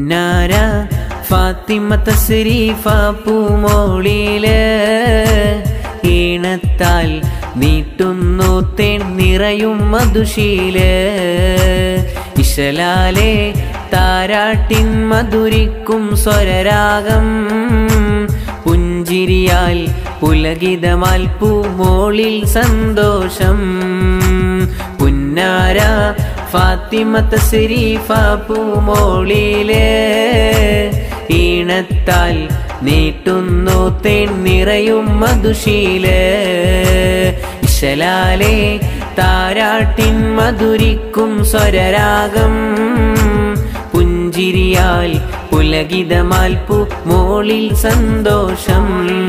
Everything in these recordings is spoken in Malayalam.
പുന്നാര ഫാത്തിമ തസ്രീഫ പൂമോളില് ഈണത്താൽ നീട്ടുന്നു തേൻ നിറയും മധുശീല് ഇശലാലെ താരാട്ടിൻ മധുരിക്കും സ്വരരാഗം പുഞ്ചിരിയാൽ പുലകിതമാൽ പൂമോളിൽ സന്തോഷം പുന്നാര ഫാത്തിമ തസ്രീഫ പൂമോളിലെ ഈണത്താൽ നീട്ടുന്നു തേൻ നിറയും മധുശീല് ഇശലാലെ താരാട്ടിൻ മധുരിക്കും സ്വരരാഗം പുഞ്ചിരിയാൽ പുലകിതമാൽ പൂ മോളിൽ സന്തോഷം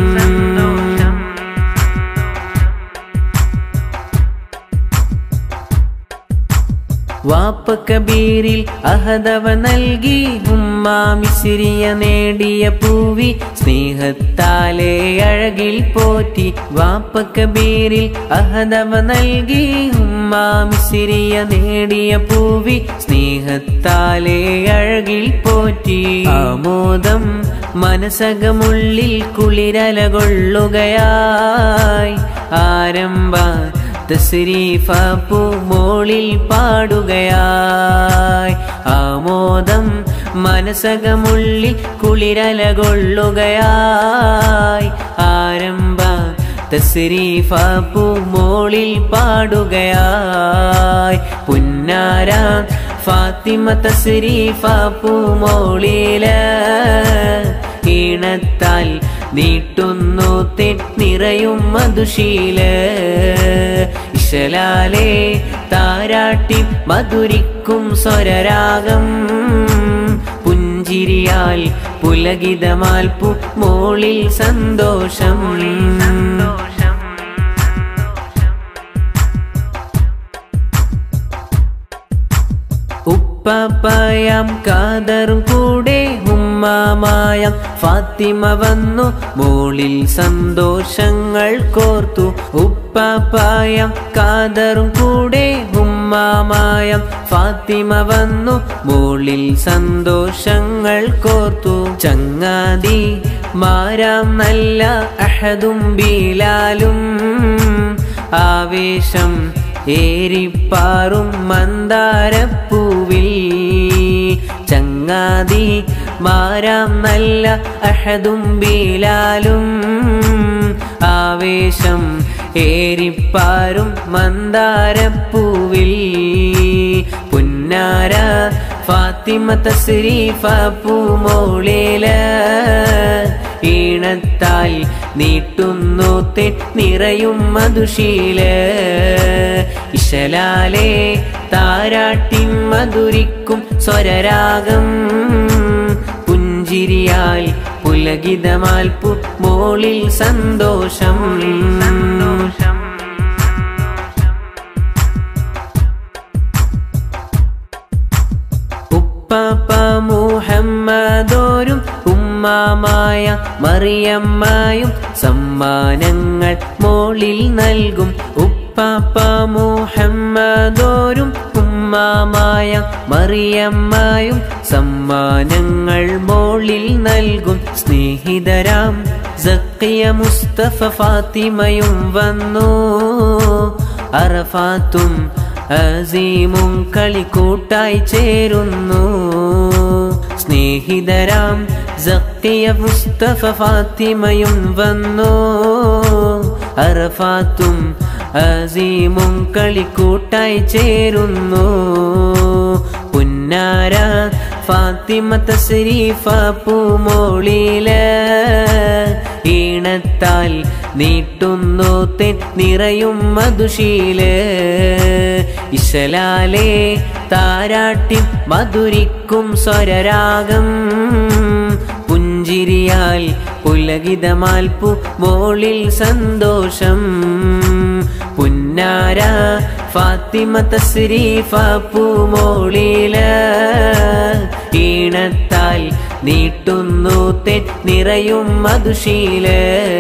വാപ്പ കബീരിൽ അഹദവ നൽകി ഉമ്മ മിസിരിയ നേടിയ പൂവി സ്നേഹത്താലെ അഴകിൽ പോറ്റി വാപ്പ കബീരിൽ അഹദവ നൽകി ഉമ്മ മിസിരിയ നേടിയ പൂവി സ്നേഹത്താലെ അഴകിൽ പോറ്റി ആമോദം മനസകമുള്ളിൽ കുളിരലകൊള്ളുകയായി ആരംഭ തസ്രീഫ പൂമോളിൽ പാടുകയായി ആമോദം മനസകമുള്ളിൽ കുളിരലകൊള്ളുകയായി ആരംഭ തസ്രീഫ പൂമോളിൽ പാടുകയായി പുന്നാര ഫാത്തിമ തസ്രീഫ പൂമോളില് ഈണത്താൽ നീട്ടുന്നു തെന്നിറയും മധുശീല് ഇശലാലെ താരാട്ടി മധുരിക്കും സ്വരരാഗം പുഞ്ചിരിയാൽ പുലകിതമാൽ പു മോളിൽ സന്തോഷം ഉപ്പാപ്പായാം കാതറും കൂടെ ഉമ്മാമായാം ഫാത്തിമ വന്നു മോളിൽ സന്തോഷങ്ങൾ കോർത്തു ഉപ്പാപ്പായാം കാതറും കൂടെ ഉമ്മാമായാം ഫാത്തിമ വന്നു മോളിൽ സന്തോഷങ്ങൾ കോർത്തു ചങ്ങാതി മാരാം നല്ല അഹദും ബീലാലും ആവേശം ഏരിപ്പാറും മന്ദാരപ്പൂവിൽ ചങ്ങാതി മാരാം നല്ല അഹദും ബീലാലും ആവേശം ഏരിപ്പാറും മന്ദാരപ്പൂവിൽ പുന്നാര ഫാത്തിമ തസ്രീഫ പൂമോളില് ഈണത്താൽ നീട്ടുന്നു തെന്നിറയും മധുശീല് ഇശലാലെ താരാട്ടിൻ മധുരിക്കും സ്വരരാഗം പുഞ്ചിരിയാൽ പുലകിതമാൽ പു മോളിൽ സന്തോഷം ഉപ്പാപ്പ മുഹമ്മദോരും ഉമ്മാമായ മറിയമ്മായും സമ്മാനങ്ങൾ മോളിൽ നൽകും ഉപ്പാപ്പ മുഹമ്മദോരും ഉമ്മാമായ മറിയമ്മായും സമ്മാനങ്ങൾ മോളിൽ നൽകും സ്നേഹിതരാം സക്കിയ മുസ്തഫ ഫാത്തിമയും വന്നു അറഫാത്തും അസീമും കളിക്കൂട്ടായി ചേരുന്നു സ്നേഹിതരാം സക്കിയ മുസ്തഫ ഫാത്തിമയും വന്നു അറഫാത്തും അസീമും കളിക്കൂട്ടായി ചേരുന്നു പുന്നാര ഫാത്തിമ തസ്രീഫ പൂമോളില് ഈണത്താൽ നീട്ടുന്നു തെന്നിറയും മധുശീല് ഇശലാലെ താരാട്ടി മധുരിക്കും സ്വരരാഗം പുഞ്ചിരിയാൽ പുലകിതമാൽ പു മോളിൽ സന്തോഷം പുന്നാര ഫാത്തിമ തസ്രീഫ പൂമോളില് ഈണത്താൽ നീട്ടുന്നു തെന്നിറയും മധുശീല്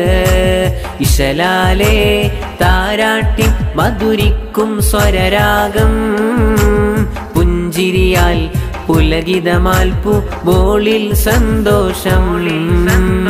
ഇശലാലെ താരാട്ടി മധുരിക്കും സ്വരരാഗം പുഞ്ചിരിയാൽ പുലകിതമാൽപ്പു ബോളിൽ സന്തോഷം